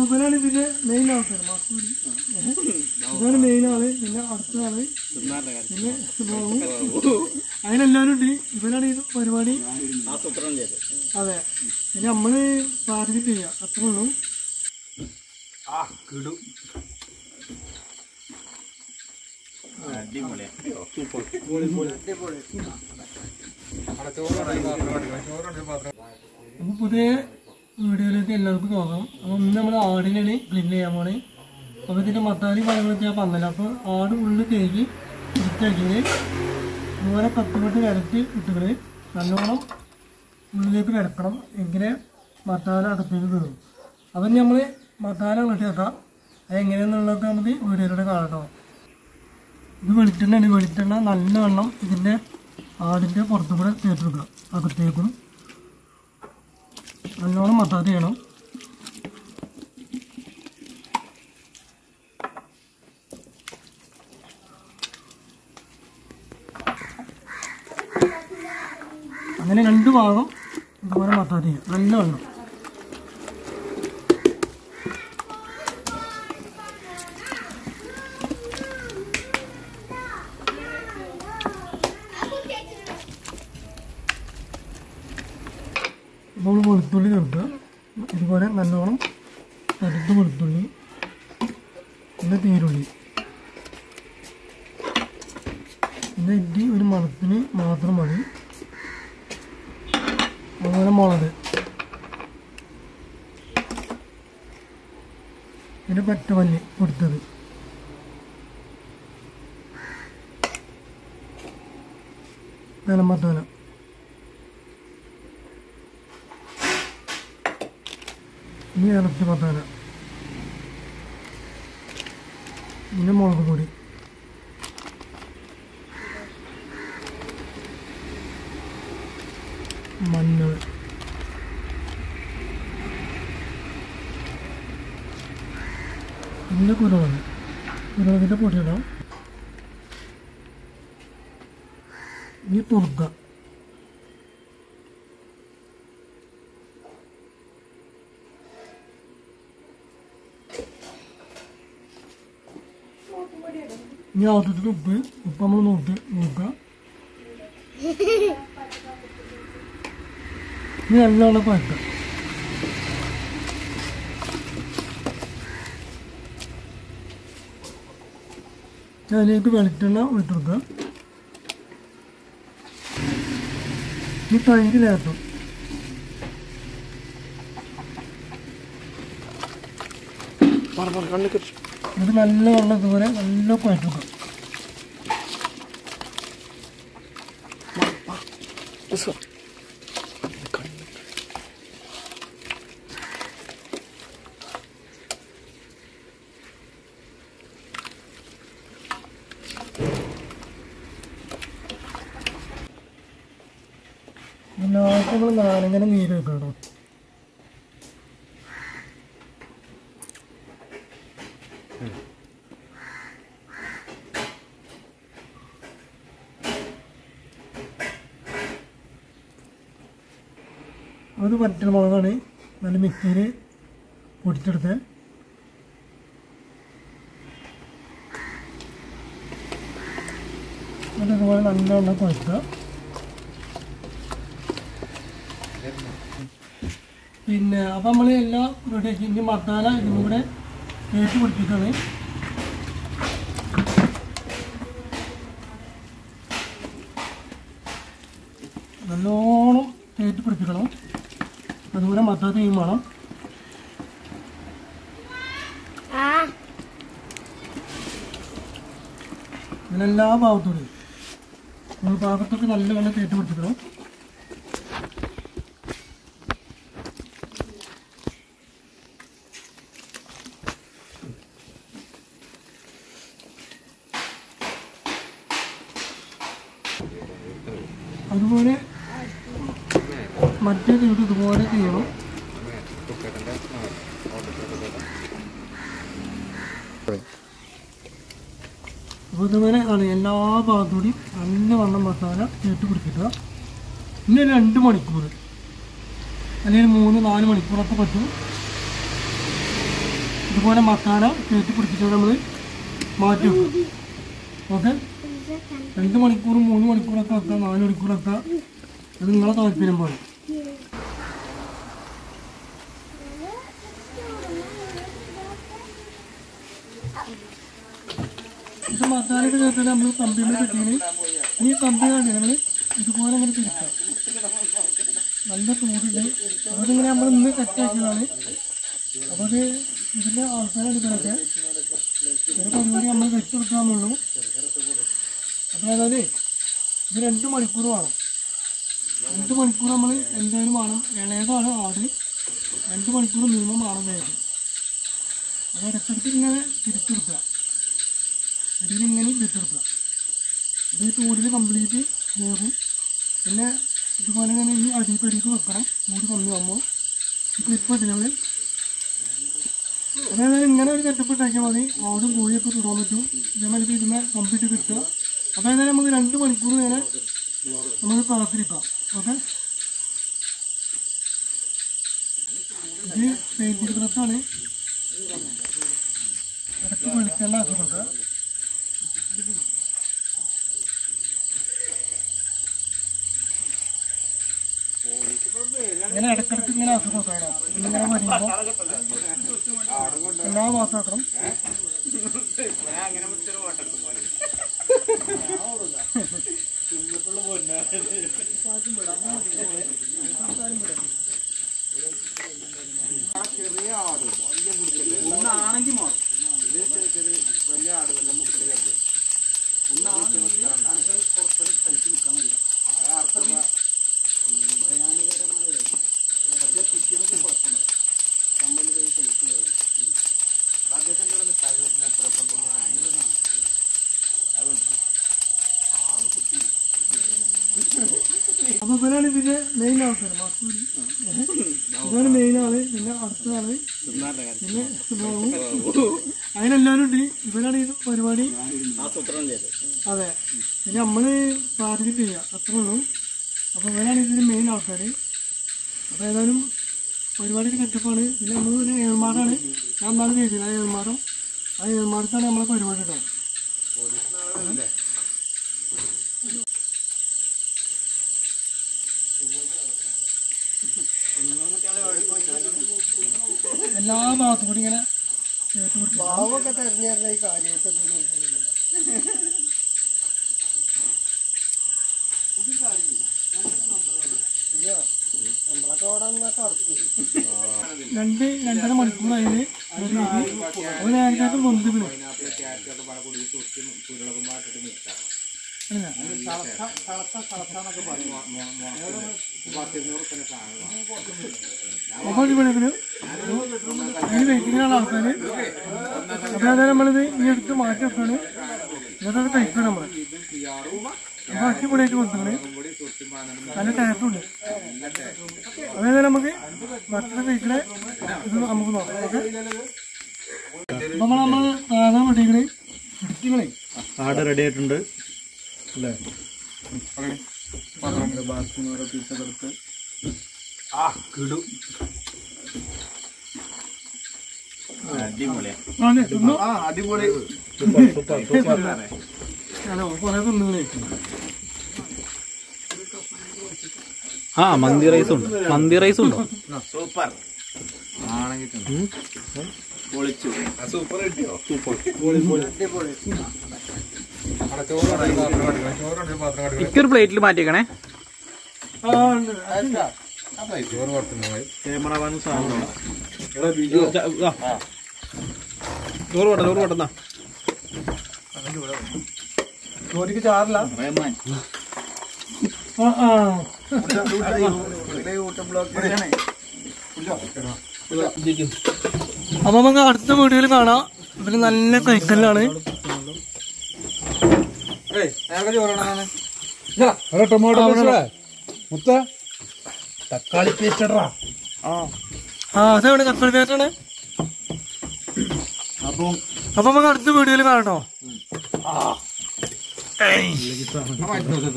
ഇവനാണ് ഇതിന്റെ മെയിൻ ആൾക്കാർ മാസൂരി ഇതാണ് മെയിൻ ആള് പിന്നെ അടുത്ത ആള് പിന്നെ ബാബു അതിനെല്ലാവരും ഉണ്ട് ഇവനാണ് ഈ പരിപാടി ആസൂത്രണം ചെയ്ത് അതെ പിന്നെ നമ്മള് ടാർഗറ്റ് ചെയ്യാം അത്രേ ഉള്ളൂ ആ കിടു അടിപൊളിയാ സൂപ്പർ അപ്പൊ പുതിയ വീഡിയോയിലേക്ക് എല്ലാവർക്കും നോക്കാം അപ്പൊ ഇന്ന് നമ്മൾ ആടിനാണ് ക്ലീൻ ചെയ്യാൻ പോണേ അപ്പൊ ഇതിന്റെ മസാലയും കാര്യങ്ങളൊക്കെ ഞാൻ പറഞ്ഞില്ല അപ്പൊ ആട് ഉള്ളിൽ കഴുകി വൃത്തിയാക്കിയത് അതുപോലെ കത്തുകൊണ്ട് വിരട്ടി ഇട്ടുകള് നല്ലോണം ഉള്ളിലേക്ക് വിരക്കണം എങ്കിലേ മസാല അകത്തേക്ക് കയറും അപ്പം നമ്മൾ മസാല ഇങ്ങോട്ട് വെക്കാം അത് എങ്ങനെയാണെന്നുള്ളതൊക്കെ നമുക്ക് വീഡിയോയിലൂടെ കാണട്ടോ ഇത് വെളിച്ചെണ്ണയാണ് വെളിച്ചെണ്ണ നല്ലവണ്ണം ഇതിൻ്റെ ആടിൻ്റെ പുറത്തു കൂടെ തേച്ച് വെക്കണം അകത്തേക്കും നല്ലോണം മസാജ് ചെയ്യണം അങ്ങനെ രണ്ട് ഭാഗം ഇതുപോലെ മസാജ് ചെയ്യാം നല്ലവണ്ണം അപ്പോൾ വെളുത്തുള്ളി ചേർക്കുക ഇതുപോലെ നല്ലോണം കരുത്ത് വെളുത്തുള്ളി പിന്നെ തീരുള്ളി പിന്നെ ഇഡ്ഡി ഒരു മണത്തിന് മാത്രം മതി അതുപോലെ മുളക് പിന്നെ പച്ചമല്ലി കൊടുത്തത് ഗരം മസാല ഇനി ഇറച്ചി മസാല പിന്നെ മുളക് പൊടി മഞ്ഞൾ പിന്നെ കുരുമുളക് കുരുമുളകിൻ്റെ പൊടിയിടാം ഇനി തുറക്കുക ഇനി ആവശ്യത്തിന് ഉപ്പ് ഉപ്പ് നമ്മൾ നോക്കി നോക്കുക ഇനി നല്ലോണം കുഴക്കാം അതിലേക്ക് വെളിച്ചെണ്ണ ഒഴിച്ചെടുക്കുക ഈ തൈര് ലേസം ഇത് നല്ല വെള്ളം ഇതുപോലെ നല്ല കുഴക്കുക ലാസ്റ്റ് നമ്മൾ നാരങ്ങനെ നീര് വെക്കണം അത് വറ്റൽ മുളകാണ് നല്ല മിക്സിയിൽ പൊടിച്ചെടുത്ത് എന്നിട്ട് ഇതുപോലെ നല്ലവണ്ണം കുഴക്കുക പിന്നെ അപ്പം നമ്മൾ എല്ലാം റെഡിയാക്കി ഇനി മസാല ഇതും കൂടെ തേച്ച് പിടിപ്പിക്കാണ് നല്ലോണം തേച്ച് പിടിപ്പിക്കണം അതുപോലെ മസാല ചെയ്യും വേണം അങ്ങനെ എല്ലാ ഭാഗത്തോടെയും നമ്മൾ ഭാഗത്തൊക്കെ നല്ലവണ്ണം തേച്ച് പിടിപ്പിക്കണം അതുപോലെ മറ്റേ വീട് ഇതുപോലെ ചെയ്യണം അപ്പോൾ ഇതുപോലെ ആണ് എല്ലാ ഭാഗത്തോടെയും നല്ല വണ്ണം മസാല ചേർത്ത് പിടിപ്പിക്കുക പിന്നെ ഒരു രണ്ട് മണിക്കൂർ അല്ലെങ്കിൽ മൂന്ന് നാല് മണിക്കൂറൊക്കെ പറ്റും ഇതുപോലെ മസാല തേച്ച് പിടിപ്പിച്ചുകൊണ്ട് നമ്മൾ മാറ്റി വെക്കും ഓക്കെ രണ്ട് മണിക്കൂർ മൂന്ന് മണിക്കൂറൊക്കെ വെക്കാം നാല് മണിക്കൂറൊക്കെ അത് നിങ്ങളെ താല്പര്യം പോലെ ഇത് മസാലയൊക്കെ ചേർത്തിട്ട് നമ്മൾ കമ്പിയിൽ കിട്ടിയത് ഈ കമ്പി കണ്ടില്ല നമ്മൾ ഇതുപോലെ അങ്ങനെ തിരിക്കാം നല്ല ചൂടുണ്ട് അതിങ്ങനെ നമ്മൾ ഇന്ന് കറ്റാക്കിയതാണ് അപ്പോൾ അത് ഇതിൻ്റെ ആൾക്കാരാണ് ഇവരൊക്കെ ഒരു പരിപാടി നമ്മൾ വെച്ച് കൊടുക്കാമെന്നുള്ളൂ അപ്പോൾ അതായത് ഇത് രണ്ട് മണിക്കൂർ വേണം രണ്ട് മണിക്കൂർ നമ്മൾ എന്തായാലും വേണം ഇളയതാണ് ആട് രണ്ട് മണിക്കൂർ മിനിമം വേണം വേഗം അത് ഇടയ്ക്കിടയ്ക്ക് ഇങ്ങനെ തിരിച്ചെടുക്കുക ഇതിലിങ്ങനെ തിരിച്ചെടുക്കുക ഇത് ചൂടിൽ കംപ്ലീറ്റ് വേകും പിന്നെ ഇതുപോലെ തന്നെ ഈ അടിപ്പടിക്ക് വെക്കണം ചൂട് കമ്മിയാകുമ്പോൾ ഇപ്പോൾ ഇപ്പോൾ ഇതിനോട് അതായത് ഇങ്ങനെ ഒരു സെറ്റപ്പ് ഉണ്ടാക്കിയാൽ മതി ആടും കോഴിയൊക്കെ ചുടാൻ പറ്റും ഇതേമാതിരി ഇതിനെ കമ്പ്ലീറ്റ് കിട്ടുക അതായത് നമുക്ക് രണ്ട് മണിക്കൂർ വരെ നമുക്ക് കാത്തിരിക്കാം ഓക്കെ ഇത് പെയിൻറ്റിംഗ് ബ്രഷാണ് ഇടയ്ക്ക് വെളിച്ചെണ്ണ ആക്കി കൊടുക്കുക ഇങ്ങനെ ഇടയ്ക്കിടയ്ക്ക് ഇങ്ങനെ ആക്കി കൊടുക്കണം ഇങ്ങനെ വരുമ്പോൾ എല്ലാ മാസം ആക്കണം ഒന്നാണെങ്കിൽ മാറും അപ്പൊ ഇവരാണ് ഇതിന്റെ മെയിൻ ആൾക്കാർ മാസൂരി ഇതാണ് മെയിൻ ആള് പിന്നെ അടുത്ത ആള് പിന്നെ സുബാബു അതിനെല്ലാവരും ഉണ്ട് ഇവരാണ് ഈ പരിപാടി ആസൂത്രണം ചെയ്ത് അതെ പിന്നെ നമ്മള് ടാർഗറ്റ് ചെയ്യുക അത്രേ ഉള്ളൂ അപ്പൊ ഇവരാണ് ഇതിന്റെ മെയിൻ ആൾക്കാർ അപ്പൊ ഏതായാലും പരിപാടി കെട്ടപ്പാണ് പിന്നെ നമ്മൾ ഒരു ഏർമാടാണ് ഞാൻ നാളെ ചെയ്തില്ല ആ ഏർമാടം ആ ഏർമാടത്താണ് നമ്മളെ പരിപാടി ഉണ്ടാവും എല്ലാ ഭാഗത്തും കൂടി ഇങ്ങനെ തേച്ച് പിടിപ്പിക്കും. പാവൊക്കെ തെരഞ്ഞിരുന്ന ഈ കാര്യമായിട്ട് നമ്മളൊക്കെ അവിടെ നിന്നൊക്കെ അറക്കും രണ്ട് രണ്ടര മണിക്കൂറായത് ഒരു ഏകദേശം പൊന്തിപ്പിന് അപ്പൊ അടിപൊളിയാക്കല് അതിന് വെയിറ്റിങ്ങിനുള്ള ആൾക്കാര് അതായത് നമ്മളിത് ഈ അടുത്ത് മാറ്റി വെക്കാണ് എന്നിട്ടത് കഴിക്കണം നമ്മള് അപ്പൊ അടിപൊളിയായിട്ട് കൊടുത്തത് നല്ല ടേസ്റ്റും ഉണ്ട് അതായത് നമുക്ക് ഭക്ഷണം കഴിക്കണ ഇത് നമുക്ക് നോക്കാം ഓക്കെ അപ്പൊ നമ്മൾ നമ്മൾ സാധാരണ വെട്ടിക്കണേ ഇടിക്കണേ ആട് റെഡി ആയിട്ടുണ്ട് അല്ലേ ആ കിടു അടിപൊളിയാ അതെ തിന്നോ ആ അടിപൊളി ഹലോ കുറെ തിന്നുകളേ ആ മന്തി റൈസ് ഉണ്ട് മന്തി റൈസ് ഉണ്ടോ സൂപ്പർ പൊളിച്ചു സൂപ്പർ കിട്ടിയോ ഇക്കൊരു പ്ലേറ്റിൽ മാറ്റിയേക്കണേ ആ ഉണ്ട് ക്യാമറമാൻ സാധനം ചോറ് പോട്ടെ ചോറ് പോട്ടെന്നാ ജോലിക്ക് ചാറില്ല റഹ്മാൻ ആ ആ അപ്പൊ നമുക്ക് അടുത്ത വീഡിയോയിൽ കാണാം ഇവര് നല്ല കൈക്കല്ലാണ് തക്കാളി പേസ്റ്റ് ഇടറാ ആ അതെവിടെ കപ്പൽ പേറ്റാണ് അപ്പം അപ്പൊ നമുക്ക് അടുത്ത വീഡിയോയിൽ കാണട്ടോ